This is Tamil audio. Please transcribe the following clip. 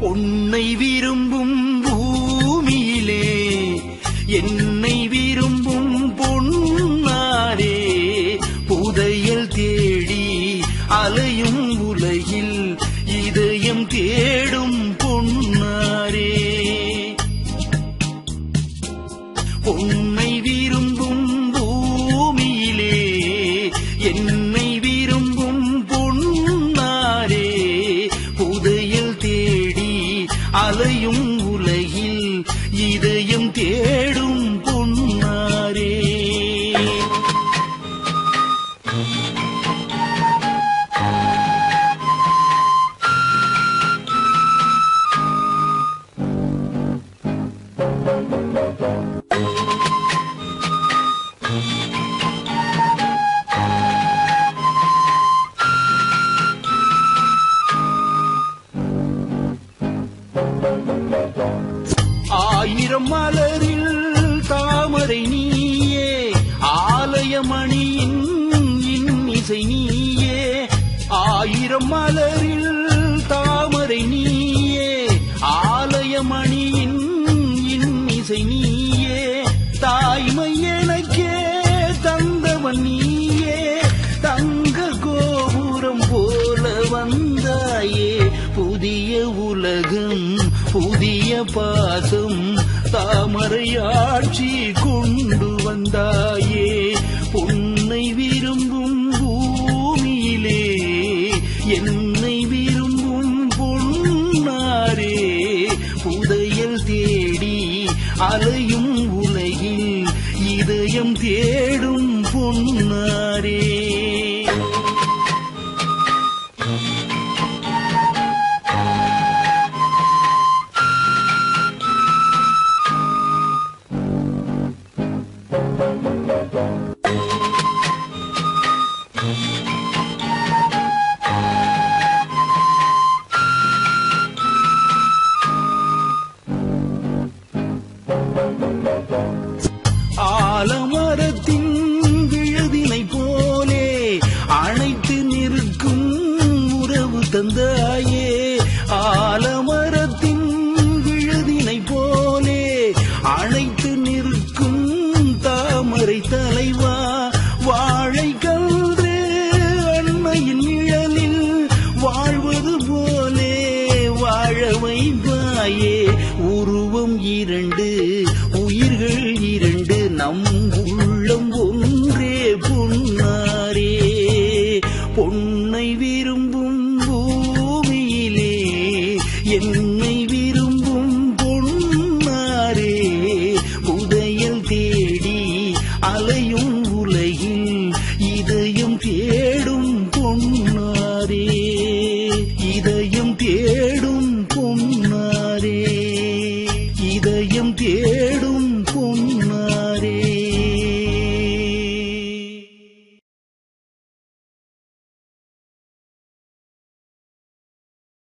பொன்னை விரும்பும் பூமியிலே என்னை விரும்பும் பொன்னாரே புதையல் தேடி அலையும் உலகில் இதயம் தேடும் பொன்னாரே பொன்னை விரும்பும் பூமியிலே என்னை விரும்பும் பொன்னாரே புதையல் தேடி அலையும் உலகில் இதயம் தேடும் பொன்னாரே ஆயிரம் மலரில் தாமரை நீயே ஆலயமணியின் இன்னிசை நீயே ஆயிரம் மலரில் தாமரை நீயே ஆலயமணியின் இன்னிசை நீயே தாய்மை எனக்கே தந்தவன் நீயே தங்க கோபுரம் போல வந்தாயே புதிய உலகம் புதிய பாசம் தாமரையாட்சி கொண்டு வந்தாயே பொன்னை விரும்பும் பூமியிலே என்னை விரும்பும் பொன்னாரே புதையல் தேடி அலையும் உலகில் இதயம் தேடும் பொன்னாரே ஆலமரத்தின் விழுதினை போலே அணைத்து நிற்கும் உறவு தந்தாயே ஆலமரத்தின் விழுதினை போலே அணைத்து நிற்கும் தாமரை தலைவா வாழை கன்று அண்மையின் நிழலில் வாழ்வது போலே வாழ வைப்பாயே உருவம் இரண்டு உயிர்கள் இரண்டு நம் உள்ளம் ஒன்றே பொன்னாரே பொன்னை விரும்பும் பூமியிலே என்